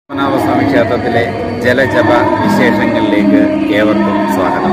പത്മനാഭസ്വാമി ക്ഷേത്രത്തിലെ ജലജപ വിശേഷങ്ങളിലേക്ക് ഏവർക്കും സ്വാഗതം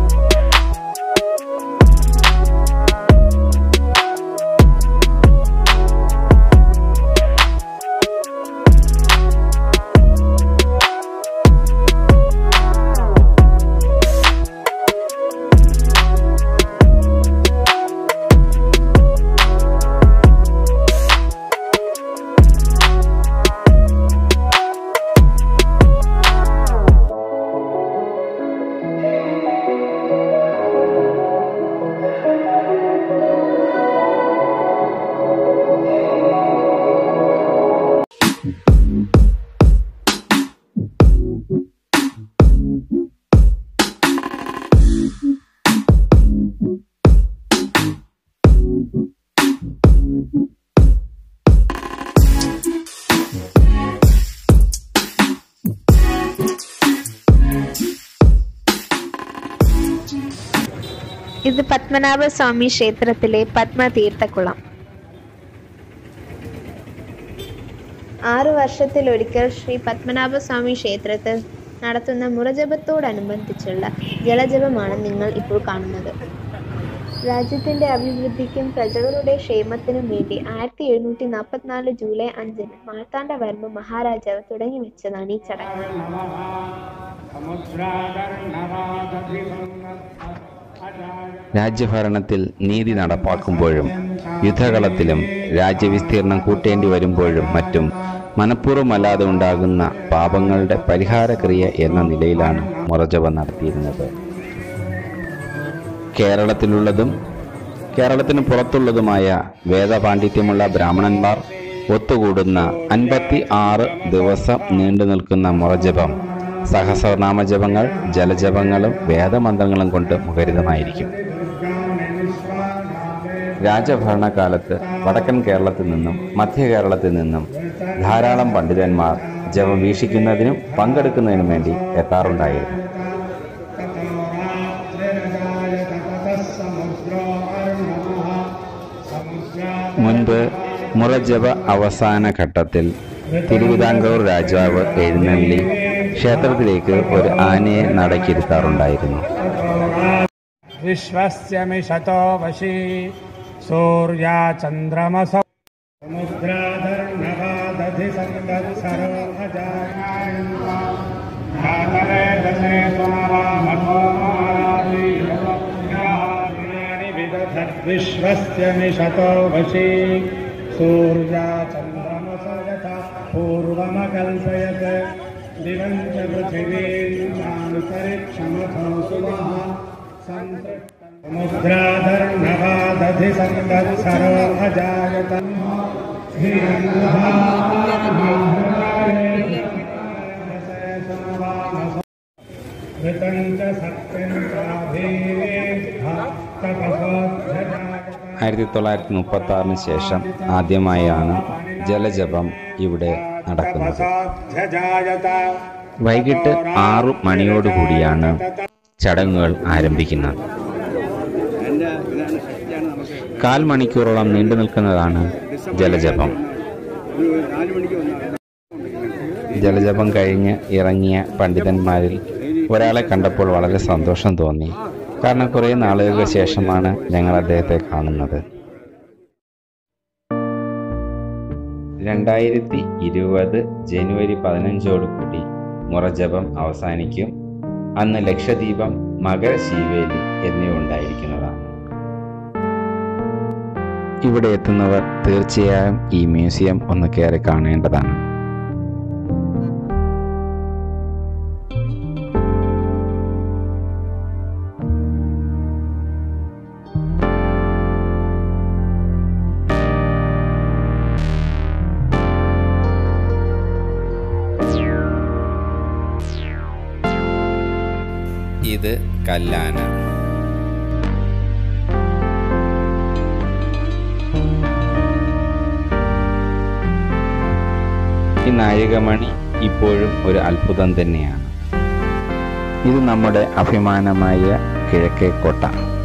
ഇത് പത്മനാഭസ്വാമി ക്ഷേത്രത്തിലെ പത്മതീർത്ഥക്കുളം ആറു വർഷത്തിലൊരിക്കൽ ശ്രീ പത്മനാഭസ്വാമി ക്ഷേത്രത്തിൽ നടത്തുന്ന മുറജപത്തോടനുബന്ധിച്ചുള്ള ജലജപമാണ് നിങ്ങൾ ഇപ്പോൾ കാണുന്നത് രാജ്യത്തിന്റെ അഭിവൃദ്ധിക്കും പ്രജകളുടെ ക്ഷേമത്തിനും വേണ്ടി ആയിരത്തി എഴുന്നൂറ്റി നാൽപ്പത്തിനാല് ജൂലൈ അഞ്ചിന് മാർത്താണ്ഡവർമ്മ മഹാരാജാവ് തുടങ്ങി വെച്ചതാണ് ഈ ചടങ്ങ് രാജ്യഭരണത്തിൽ നീതി നടപ്പാക്കുമ്പോഴും യുദ്ധകളത്തിലും രാജ്യവിസ്തീർണം കൂട്ടേണ്ടി വരുമ്പോഴും മറ്റും മനഃപൂർവ്വമല്ലാതെ ഉണ്ടാകുന്ന പാപങ്ങളുടെ പരിഹാരക്രിയ എന്ന നിലയിലാണ് മുറജപം നടത്തിയിരുന്നത് കേരളത്തിലുള്ളതും കേരളത്തിന് പുറത്തുള്ളതുമായ വേദപാണ്ഡിത്യമുള്ള ബ്രാഹ്മണന്മാർ ഒത്തുകൂടുന്ന അൻപത്തി ആറ് ദിവസം നീണ്ടു നിൽക്കുന്ന മുറജപം സഹസ്രനാമജപങ്ങൾ ജലജപങ്ങളും വേദമന്ത്രങ്ങളും കൊണ്ട് മുഖരിതമായിരിക്കും രാജഭരണകാലത്ത് വടക്കൻ കേരളത്തിൽ നിന്നും മധ്യ കേരളത്തിൽ നിന്നും ധാരാളം പണ്ഡിതന്മാർ ജപം വീക്ഷിക്കുന്നതിനും പങ്കെടുക്കുന്നതിനും വേണ്ടി എത്താറുണ്ടായിരുന്നു മുൻപ് മുറജപ അവസാന ഘട്ടത്തിൽ തിരുവിതാംകൂർ രാജാവ് എഴുന്നള്ളി ക്ഷേത്രത്തിലേക്ക് ഒരു ആനയെ നടക്കിരുത്താറുണ്ടായിരുന്നു विश्वस्य मिषतो वशी सूर्या चन्द्रमसौ समुद्राधर्णवादधि सन्दत्सरो अजातले दशे त्वमरामथो महाराणि विदधद्विश्वस्य मिषतो वशी सूर्या चन्द्रमसो यथा पूर्वमकल्पयत् दिवं च पृथिवीन्तरिक्षमथो सुमः समुद्राधर्णवादधि सन्दत्सरो अजायत घृतं च सत्यं चाभीरेद्धा तपसोऽध्यजायत ആയിരത്തി തൊള്ളായിരത്തി മുപ്പത്തി ആറിന് ശേഷം ആദ്യമായാണ് ജലജപം ഇവിടെ നടക്കുന്നത് तपसोऽध्यजायत വൈകിട്ട് ആറു മണിയോടുകൂടിയാണ് ചടങ്ങുകൾ ആരംഭിക്കുന്നത് കാൽ മണിക്കൂറോളം നീണ്ടു നിൽക്കുന്നതാണ് ജലജപം ജലജപം കഴിഞ്ഞ് ഇറങ്ങിയ പണ്ഡിതന്മാരിൽ ഒരാളെ കണ്ടപ്പോൾ വളരെ സന്തോഷം തോന്നി കാരണം കുറേ നാളുകൾക്ക് ശേഷമാണ് ഞങ്ങൾ അദ്ദേഹത്തെ കാണുന്നത് രണ്ടായിരത്തി ഇരുപത് ജനുവരി പതിനഞ്ചോടുകൂടി മുറജപം അവസാനിക്കും അന്ന് ലക്ഷദ്വീപം മകരശീവേലി എന്നിവ ഉണ്ടായിരിക്കുന്നതാണ് ഇവിടെ എത്തുന്നവർ തീർച്ചയായും ഈ മ്യൂസിയം ഒന്ന് കയറി കാണേണ്ടതാണ് ഇത് കല്ലാന ഈ നാഴികമണി ഇപ്പോഴും ഒരു അത്ഭുതം തന്നെയാണ് ഇത് നമ്മുടെ അഭിമാനമായ കിഴക്കേ കോട്ട